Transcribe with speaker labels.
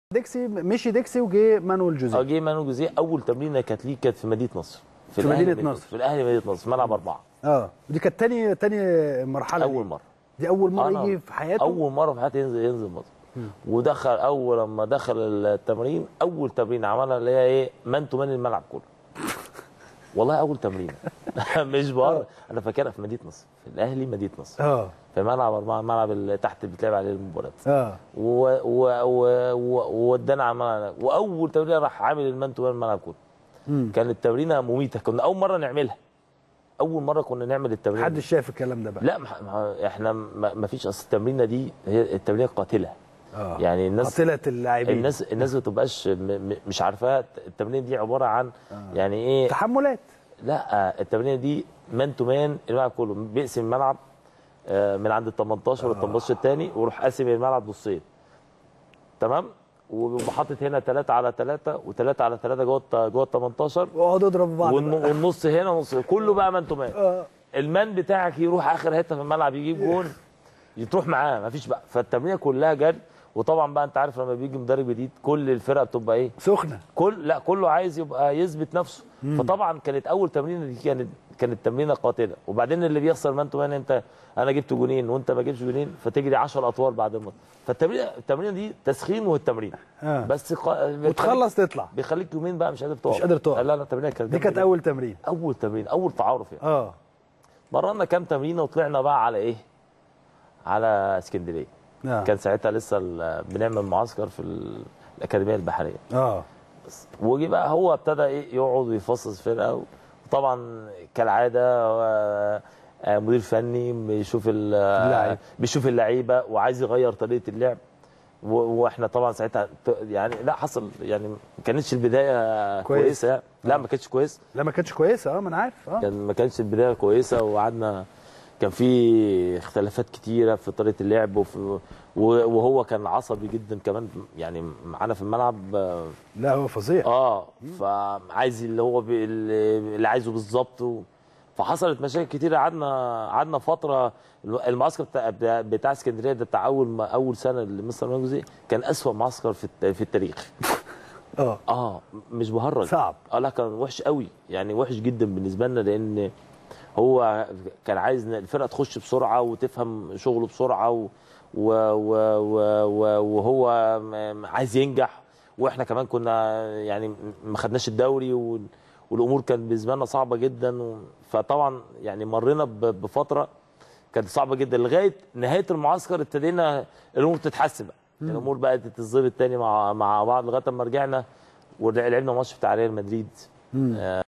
Speaker 1: ديكسي مشي ديكسي وجه مانويل
Speaker 2: اه
Speaker 1: جوزيه
Speaker 2: جه مانو جوزيه اول تمرينه كانت ليه كانت في مدينه نصر
Speaker 1: في
Speaker 2: الأهلي
Speaker 1: مدينة نصر.
Speaker 2: في الاهلي مدينه نصر في ملعب اربعه
Speaker 1: اه دي كانت تاني تاني مرحله
Speaker 2: اول
Speaker 1: دي.
Speaker 2: مره
Speaker 1: دي اول مره
Speaker 2: أنا
Speaker 1: يجي في حياته
Speaker 2: اول مره في حياتي ينزل ينزل مصر ودخل اول لما دخل التمرين اول تمرين عملها اللي هي ايه مان تو مان الملعب كله والله اول تمرين مش بره انا فاكرها في مدينه نصر في الاهلي مدينه نصر
Speaker 1: اه
Speaker 2: في ملعب اربعه الملعب اللي تحت اللي بتلعب عليه المباريات
Speaker 1: اه
Speaker 2: و- و- و- و- وودانا عملنا واول تمرين راح عامل المان تو مان الملعب كله
Speaker 1: مم.
Speaker 2: كانت تمرينه مميته كنا اول مره نعملها اول مره كنا نعمل التمرين دي.
Speaker 1: محدش شايف الكلام ده بقى
Speaker 2: لا ما- ما احنا ما ما فيش اصل التمرينه دي هي التمرينه قاتله
Speaker 1: اه
Speaker 2: يعني الناس
Speaker 1: قاتله اللاعبين
Speaker 2: الناس الناس ما تبقاش م- م- مش عارفاها التمرينه دي عباره عن يعني ايه
Speaker 1: تحملات
Speaker 2: لا التمرينه دي مان تو مان الملعب كله بيقسم الملعب آه، من عند ال 18 وال 18 الثاني ويروح قاسم الملعب نصين تمام وبيبقى حاطط هنا 3 على 3 و3 على 3 جوه الت- جوه ال 18
Speaker 1: واقعدوا يضربوا بعض
Speaker 2: والن-
Speaker 1: بقى.
Speaker 2: والنص هنا ونص كله بقى مان تو مان
Speaker 1: اه
Speaker 2: المان بتاعك يروح اخر حته في الملعب يجيب جون تروح معاه مفيش بقى فالتمرينه كلها جري وطبعا بقى انت عارف لما بيجي مدرب جديد كل الفرقه بتبقى ايه
Speaker 1: سخنه
Speaker 2: كل لا كله عايز يبقى يثبت نفسه فطبعا كانت اول تمرينه دي كانت كانت تمرينه قاتله وبعدين اللي بيخسر مان تو مان انت انا جبت جونين وانت ما جبتش جونين فتجري 10 اطوال بعد الماتش فالتمرينه التمرينه دي تسخين والتمرين
Speaker 1: آه.
Speaker 2: بس قا...
Speaker 1: وتخلص تطلع
Speaker 2: بيخليك يومين بقى مش قادر تقف
Speaker 1: مش قادر تقف.
Speaker 2: لا لا التمرينه كانت
Speaker 1: دي
Speaker 2: جامدة
Speaker 1: كانت
Speaker 2: جدا.
Speaker 1: اول تمرين
Speaker 2: اول تمرين اول تعارف يعني
Speaker 1: اه
Speaker 2: مرنا كام تمرينه وطلعنا بقى على ايه على اسكندريه
Speaker 1: اه
Speaker 2: كان ساعتها لسه ال- بنعمل معسكر في ال- الاكاديميه البحريه
Speaker 1: اه
Speaker 2: بس وجي بقى هو ابتدى ايه يقعد ويفصص فرقه وطبعا كالعاده هو آه، مدير فني بيشوف ال-
Speaker 1: اللعيب.
Speaker 2: بيشوف اللعيبه وعايز يغير طريقه اللعب و- واحنا طبعا ساعتها ت- يعني لا حصل يعني ما كانتش البدايه
Speaker 1: كويس.
Speaker 2: كويسه يعني. لا ما كانتش كويسه
Speaker 1: لا ما كانتش كويسه اه ما انا عارف اه
Speaker 2: كان ما كانش البدايه كويسه وقعدنا كان في اختلافات كتيره في طريقه اللعب وفي و- وهو كان عصبي جدا كمان يعني معانا في الملعب آه،
Speaker 1: لا هو فظيع
Speaker 2: اه فعايز اللي هو بي اللي عايزه بالظبط و... فحصلت مشاكل كتيره قعدنا قعدنا فتره المعسكر بتاع بتاع اسكندريه ده بتاع اول ما اول سنه لمستر مانجوزي كان اسوأ معسكر في الت- في التاريخ
Speaker 1: اه
Speaker 2: اه مش بهرج
Speaker 1: صعب.
Speaker 2: اه لا كان وحش قوي يعني وحش جدا بالنسبه لنا لان هو كان عايز إن الفرقه تخش بسرعه وتفهم شغله بسرعه و و و و و وهو م- عايز ينجح واحنا كمان كنا يعني ما خدناش الدوري وال- والامور كانت بالنسبه لنا صعبه جدا و- فطبعا يعني مرينا ب- بفتره كانت صعبه جدا لغايه نهايه المعسكر ابتدينا الامور تتحسن بقى الامور بقت تتظبط تاني مع مع بعض لغايه اما رجعنا ولعبنا ماتش بتاع ريال مدريد